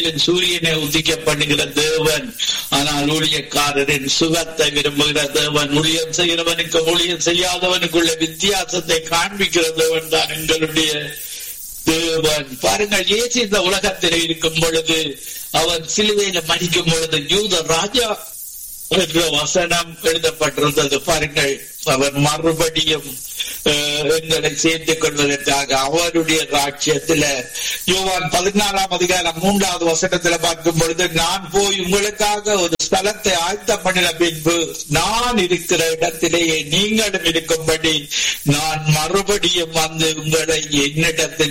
சூரியனை உதிக்க பண்ணுகிற தேவன் ஆனால் ஊழியக்காரரின் சுகத்தை விரும்புகிற தேவன் ஊழியம் செய்கிறவனுக்கு ஊழியம் செய்யாதவனுக்குள்ள வித்தியாசத்தை காண்பிக்கிற தேவன் தான் எங்களுடைய தேவன் பாருங்கள் இயேசு இந்த உலகத்தில் இருக்கும் பொழுது அவர் சிலுவையில மடிக்கும் பொழுது யூத ராஜா என்ற வசனம் எழுதப்பட்டிருந்தது பாருங்கள் அவர் மறுபடியும் அஹ், எங்களை சேர்த்துக் கொள்வதற்காக அவருடைய ராஜ்யத்துல யோவான் பதினாலாம் அதிகாரம் மூன்றாவது வசனத்துல பார்க்கும் பொழுது நான் போய் உங்களுக்காக ஒரு ஸ்தலத்தை ஆயத்தம் பண்ணின பின்பு நான் இருக்கிற இடத்திலேயே நீங்களும் இருக்கும்படி நான் மறுபடியும் வந்து உங்களை என்னிடத்தில்